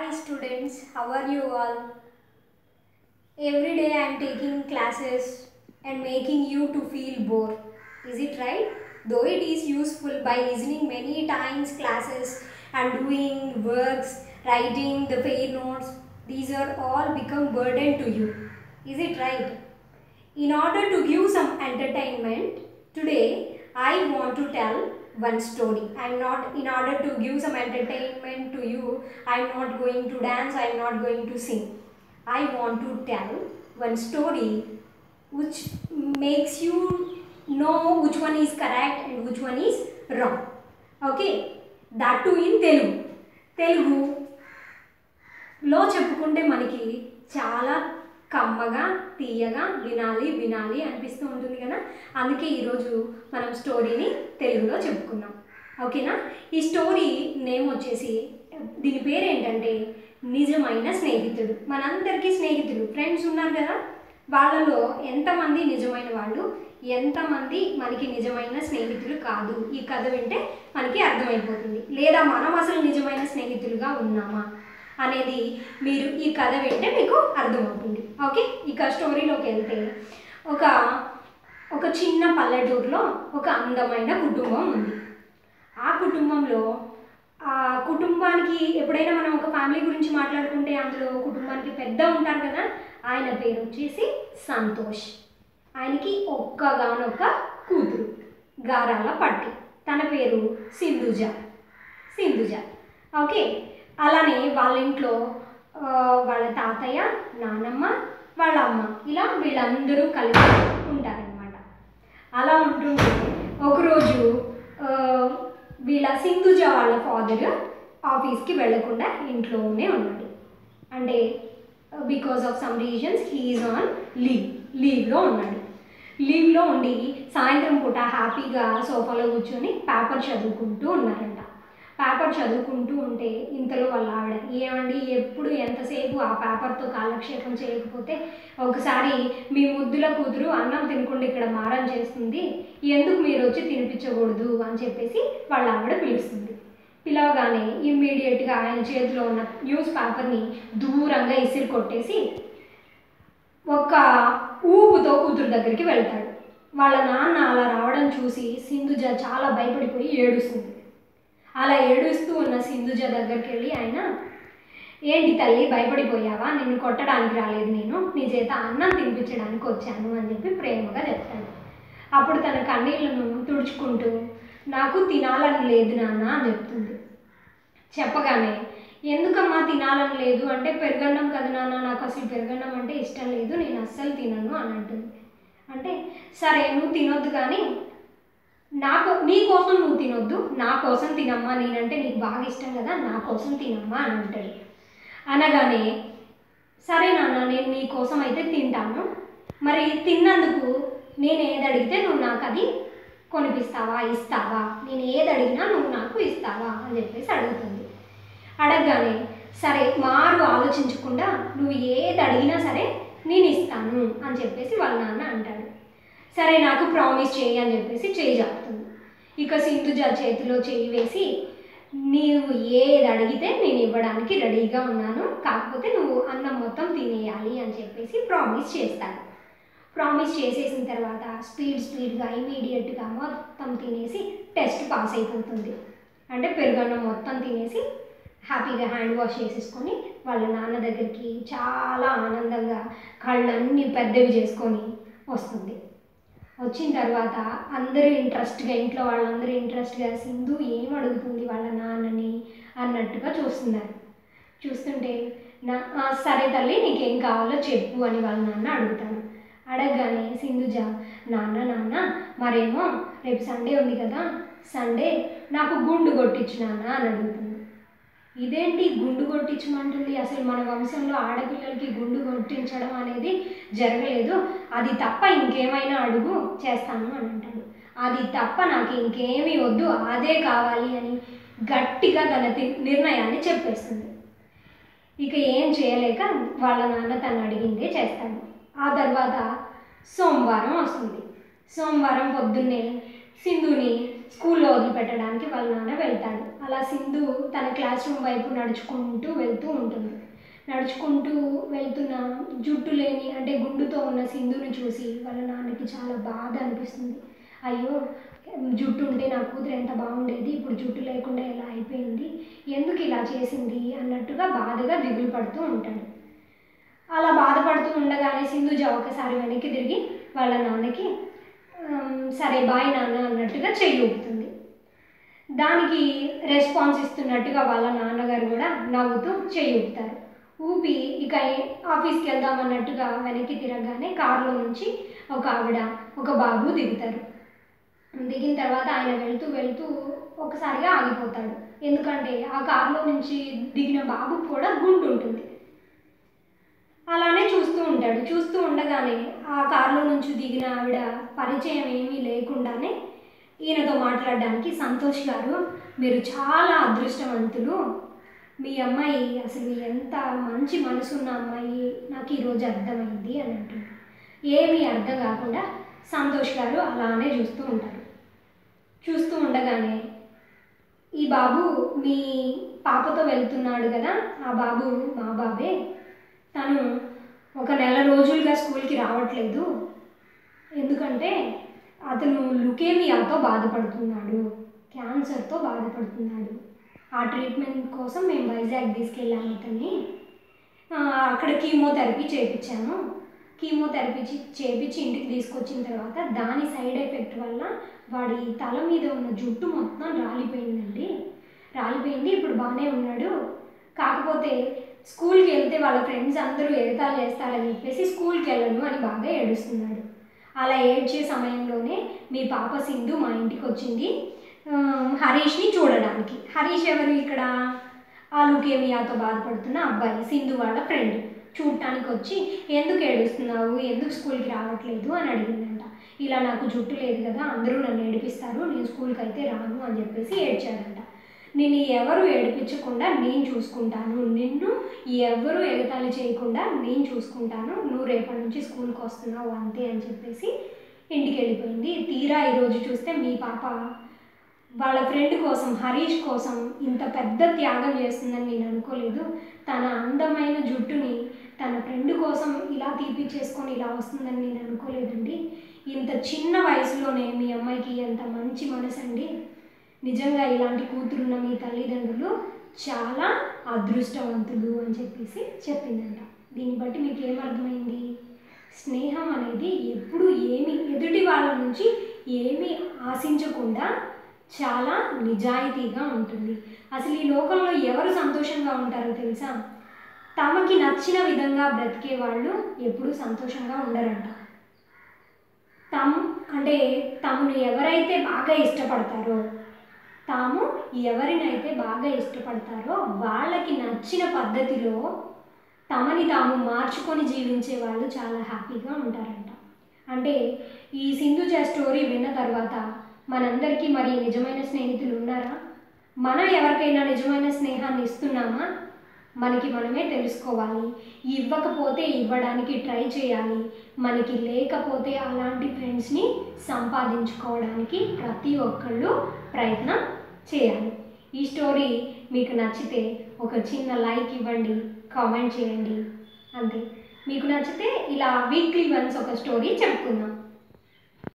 Hi students, how are you all? Every day I am taking classes and making you to feel bored. Is it right? Though it is useful by listening many times classes and doing works, writing the paid notes, these are all become burden to you. Is it right? In order to give some entertainment, today I want to tell one story. I'm not, in order to give some entertainment to you, I'm not going to dance, I'm not going to sing. I want to tell one story which makes you know which one is correct and which one is wrong. Okay? That too in Telugu. Telugu లో చెప్పుకుంటే మనకి చాలా కమ్మగా తీయగా వినాలి వినాలి అనిపిస్తూ ఉంటుంది కదా అందుకే ఈరోజు మనం స్టోరీని తెలుగులో చెప్పుకున్నాం ఓకేనా ఈ స్టోరీ నేమ్ వచ్చేసి దీని పేరు ఏంటంటే నిజమైన స్నేహితుడు మనందరికీ స్నేహితులు ఫ్రెండ్స్ ఉన్నారు కదా వాళ్ళలో ఎంతమంది నిజమైన వాళ్ళు ఎంతమంది మనకి నిజమైన స్నేహితులు కాదు ఈ కథ వింటే మనకి అర్థమైపోతుంది లేదా మనం అసలు నిజమైన స్నేహితులుగా ఉన్నామా అనేది మీరు ఈ కథ వింటే మీకు అర్థమవుతుంది ఓకే ఇక స్టోరీలోకి వెళ్తే ఒక ఒక చిన్న పల్లెటూరులో ఒక అందమైన కుటుంబం ఉంది ఆ కుటుంబంలో ఆ కుటుంబానికి ఎప్పుడైనా మనం ఒక ఫ్యామిలీ గురించి మాట్లాడుకుంటే అందులో కుటుంబానికి పెద్ద ఉంటారు కదా ఆయన పేరు వచ్చేసి సంతోష్ ఆయనకి ఒక్కగానొక్క కూతురు గారాల పట్టి తన పేరు సింధుజ సింధుజ ఓకే అలానే వాళ్ళ ఇంట్లో ఆ, వాళ్ళ తాతయ్య నానమ్మ వాళ్ళ అమ్మ ఇలా వీళ్ళందరూ కలిసి ఉంటారనమాట అలా ఉంటుంటే ఒకరోజు ఆ, వీళ్ళ సింధుజ వాళ్ళ ఫాదర్ ఆఫీస్కి వెళ్ళకుండా ఇంట్లోనే ఉన్నాడు అంటే because of some reasons he is on leave leave ఉన్నాడు లీవ్లో ఉండి సాయంత్రం పూట హ్యాపీగా సోఫాలో కూర్చొని పేపర్ చదువుకుంటూ ఉన్నారంట పేపర్ చదువుకుంటూ ఉంటే ఇంతలో వాళ్ళ ఆవిడ ఏమండి ఎప్పుడు ఎంతసేపు ఆ పేపర్తో కాలక్షేపం చేయకపోతే ఒకసారి మీ ముద్దుల కూతురు అన్నం తినకుండా ఇక్కడ మారం చేస్తుంది ఎందుకు మీరు వచ్చి తినిపించకూడదు అని చెప్పేసి వాళ్ళ ఆవిడ పిలుస్తుంది పిలవగానే ఇమ్మీడియట్గా ఆయన చేతిలో ఉన్న న్యూస్ పేపర్ని దూరంగా ఇసిరి కొట్టేసి ఒక ఊపుతో కూతురు దగ్గరికి వెళ్తాడు వాళ్ళ నాన్న అలా రావడం చూసి సింధుజ చాలా భయపడిపోయి ఏడుస్తుంది అలా ఏడుస్తూ ఉన్న సింధుజ దగ్గరికి వెళ్ళి ఆయన ఏంటి తల్లి భయపడిపోయావా నిన్ను కొట్టడానికి రాలేదు నేను నీ చేత అన్నం తినిపించడానికి వచ్చాను అని చెప్పి ప్రేమగా చెప్తాడు అప్పుడు తన కన్నీళ్లను తుడుచుకుంటూ నాకు తినాలని లేదు నాన్న అని చెప్తుంది చెప్పగానే ఎందుకమ్మా తినాలని లేదు అంటే పెరుగన్నం కదా నాన్న నాకు అసలు పెరుగన్నం అంటే ఇష్టం లేదు నేను అస్సలు తినను అని అంటుంది అంటే సరే నువ్వు తినొద్దు కానీ నాకు నీ కోసం నువ్వు తినొద్దు నా కోసం తినమ్మా నేనంటే నీకు బాగా ఇష్టం కదా నా కోసం తినమ్మా అని అంటాడు అనగానే సరే నాన్న నేను నీ కోసం అయితే తింటాను మరి తిన్నందుకు నేను ఏది అడిగితే నువ్వు నాకు అది కొనిపిస్తావా ఇస్తావా నేను ఏది అడిగినా నువ్వు నాకు ఇస్తావా అని చెప్పేసి అడుగుతుంది అడగగానే సరే మారు ఆలోచించకుండా నువ్వు ఏది అడిగినా సరే నేను ఇస్తాను అని చెప్పేసి వాళ్ళ నాన్న అంటాడు సరే నాకు ప్రామిస్ చేయి అని చెప్పేసి చేయి చెప్తుంది ఇక సింధుజ చేతిలో చేయి వేసి నీవు ఏది అడిగితే నేను ఇవ్వడానికి రెడీగా ఉన్నాను కాకపోతే నువ్వు అన్నం మొత్తం తినేయాలి అని చెప్పేసి ప్రామిస్ చేస్తాడు ప్రామిస్ చేసేసిన తర్వాత స్పీడ్ స్పీడ్గా ఇమీడియట్గా మొత్తం తినేసి టెస్ట్ పాస్ అయిపోతుంది అంటే పెరుగన్నం మొత్తం తినేసి హ్యాపీగా హ్యాండ్ వాష్ చేసేసుకొని వాళ్ళ నాన్న దగ్గరికి చాలా ఆనందంగా కళ్ళన్నీ పెద్దవి చేసుకొని వస్తుంది వచ్చిన తర్వాత అందరూ ఇంట్రెస్ట్గా ఇంట్లో వాళ్ళందరూ ఇంట్రెస్ట్గా సింధు ఏం అడుగుతుంది వాళ్ళ నాన్నని అన్నట్టుగా చూస్తున్నారు చూస్తుంటే నా "ఆ, సరే తల్లి నీకేం కావాలో చెప్పు అని వాళ్ళ నాన్న అడుగుతాడు అడగగానే సింధుజ నాన్న నాన్న మరేమో రేపు సండే ఉంది కదా సండే నాకు గుండు కొట్టించు నాన్న అని అడుగుతుంది ఇదేంటి గుండు కొట్టించమంటుంది అసలు మన వంశంలో ఆడపిల్లలకి గుండు కొట్టించడం అనేది జరగలేదు అది తప్ప ఇంకేమైనా అడుగు చేస్తాను అని అంటాడు అది తప్ప నాకు ఇంకేమీ వద్దు అదే కావాలి అని గట్టిగా తన తి- నిర్ణయాన్ని చెప్పేస్తుంది ఇక ఏం చేయలేక వాళ్ళ నాన్న తను అడిగిందే చేస్తాడు ఆ తర్వాత సోమవారం వస్తుంది సోమవారం పొద్దున్నే సింధుని స్కూల్లో వదిలిపెట్టడానికి వాళ్ళ నాన్న వెళ్తాడు అలా సింధు తన క్లాస్ రూమ్ వైపు నడుచుకుంటూ వెళ్తూ ఉంటుంది నడుచుకుంటూ వెళ్తున్న జుట్టు లేని అంటే గుండుతో ఉన్న సింధుని చూసి వాళ్ళ నాన్నకి చాలా బాధ అనిపిస్తుంది అయ్యో జుట్టు ఉంటే నా కూతురు ఎంత బాగుండేది ఇప్పుడు జుట్టు లేకుండా ఎలా అయిపోయింది ఎందుకు ఇలా చేసింది అన్నట్టుగా బాధగా దిగులు పడుతూ ఉంటాడు అలా బాధపడుతూ ఉండగానే సింధుజ ఒకసారి వెనక్కి తిరిగి వాళ్ళ నాన్నకి "ఆమ్, సరే బాయ్ నాన్న అన్నట్టుగా చెయ్యి ఊపుతుంది దానికి రెస్పాన్స్ ఇస్తున్నట్టుగా వాళ్ళ నాన్నగారు కూడా నవ్వుతూ చెయ్యి ఊపుతారు ఊపి ఇక ఏ- ఆఫీస్కి వెళ్దాం అన్నట్టుగా వెనక్కి తిరగగానే కారులో నుంచి ఒక ఆవిడ ఒక బాబు దిగుతారు దిగిన తర్వాత ఆయన వెళ్తూ వెళ్తూ ఒకసారిగా ఆగిపోతాడు ఎందుకంటే ఆ కారులో నుంచి దిగిన బాబుకు కూడా గుండు ఉంటుంది అలానే చూస్తూ ఉంటాడు చూస్తూ ఉండగానే ఆ కారులో నుంచి దిగిన ఆవిడ పరిచయం ఏమీ లేకుండానే ఈయనతో మాట్లాడడానికి సంతోష్ గారు మీరు చాలా అదృష్టవంతులు మీ అమ్మాయి అసలు ఎంత మంచి మనసున్న అమ్మాయి నాకు ఈరోజు అర్థమైంది అని అంటున్నారు ఏమీ అర్థం కాకుండా సంతోష్ గారు అలానే చూస్తూ ఉంటారు చూస్తూ ఉండగానే ఈ బాబు మీ పాపతో వెళ్తున్నాడు కదా ఆ బాబు మా బాబే తను ఒక నెల రోజులుగా స్కూల్కి రావట్లేదు ఎందుకంటే అతను లుకేమియాతో బాధపడుతున్నాడు క్యాన్సర్తో బాధపడుతున్నాడు ఆ ట్రీట్మెంట్ కోసం మేము వైజాగ్ తీసుకెళ్ళాము అతన్ని ఆ, అక్కడ కీమోథెరపీ చేయించాము కీమోథెరపీ చి- చేయించి ఇంటికి తీసుకొచ్చిన తర్వాత దాని సైడ్ ఎఫెక్ట్ వల్ల వాడి తల మీద ఉన్న జుట్టు మొత్తం రాలిపోయిందండి రాలిపోయింది ఇప్పుడు బాగానే ఉన్నాడు కాకపోతే స్కూల్కి వెళ్తే వాళ్ళ ఫ్రెండ్స్ అందరూ ఎగతాళి చేస్తారని చెప్పేసి స్కూల్కి వెళ్ళను అని బాగా ఏడుస్తున్నాడు అలా ఏడ్చే సమయంలోనే మీ పాప సింధు మా ఇంటికి వచ్చింది ఆ, హరీష్ని చూడడానికి హరీష్ ఎవరు ఇక్కడ ఆ లుకేమియాతో బాధపడుతున్న అబ్బాయి సింధు వాళ్ళ ఫ్రెండ్ చూడటానికి వచ్చి ఎందుకు ఏడుస్తున్నావు ఎందుకు స్కూల్కి రావట్లేదు అని అడిగిందంట ఇలా నాకు జుట్టు లేదు కదా అందరూ నన్ను ఏడిపిస్తారు నేను స్కూల్కి అయితే రాను అని చెప్పేసి ఏడ్చాడంట నిన్ను ఎవరు ఏడిపించకుండా నేను చూసుకుంటాను నిన్ను ఎవరు ఎగతాళి చేయకుండా నేను చూసుకుంటాను నువ్వు రేపటి నుంచి స్కూల్కి వస్తున్నావు అంతే అని చెప్పేసి ఇంటికి వెళ్ళిపోయింది తీరా ఈరోజు చూస్తే మీ పాప వాళ్ళ ఫ్రెండ్ కోసం హరీష్ కోసం ఇంత పెద్ద త్యాగం చేస్తుందని నేను అనుకోలేదు తన అందమైన జుట్టుని తన ఫ్రెండ్ కోసం ఇలా తీపిచ్చేసుకొని ఇలా వస్తుందని నేను అనుకోలేదండి ఇంత చిన్న వయసులోనే మీ అమ్మాయికి ఎంత మంచి మనసు అండి నిజంగా ఇలాంటి కూతురున్న మీ తల్లిదండ్రులు చాలా అదృష్టవంతులు అని చెప్పేసి చెప్పిందంట దీన్ని బట్టి మీకు ఏమర్థమైంది స్నేహం అనేది ఎప్పుడు ఏమి ఎదుటి వాళ్ళ నుంచి ఏమీ ఆశించకుండా చాలా నిజాయితీగా ఉంటుంది అసలు ఈ లోకంలో ఎవరు సంతోషంగా ఉంటారో తెలుసా తమకి నచ్చిన విధంగా బ్రతికే వాళ్ళు ఎప్పుడూ సంతోషంగా ఉండరంట తాము అంటే తమను ఎవరైతే బాగా ఇష్టపడతారో తాము ఎవరినైతే బాగా ఇష్టపడతారో వాళ్ళకి నచ్చిన పద్ధతిలో తమని తాము మార్చుకొని జీవించే వాళ్ళు చాలా హ్యాపీగా ఉంటారంట అంటే ఈ సింధుజ స్టోరీ విన్న తర్వాత మనందరికీ మరి నిజమైన స్నేహితులు ఉన్నారా మనం ఎవరికైనా నిజమైన స్నేహాన్ని ఇస్తున్నామా మనకి మనమే తెలుసుకోవాలి ఇవ్వకపోతే ఇవ్వడానికి ట్రై చేయాలి మనకి లేకపోతే అలాంటి ఫ్రెండ్స్ని సంపాదించుకోవడానికి ప్రతి ఒక్కళ్ళు ప్రయత్నం చేయాలి ఈ స్టోరీ మీకు నచ్చితే ఒక చిన్న లైక్ ఇవ్వండి కామెంట్ చేయండి అంతే మీకు నచ్చితే ఇలా వీక్లీ వన్స్ ఒక స్టోరీ చెప్పుకుందాం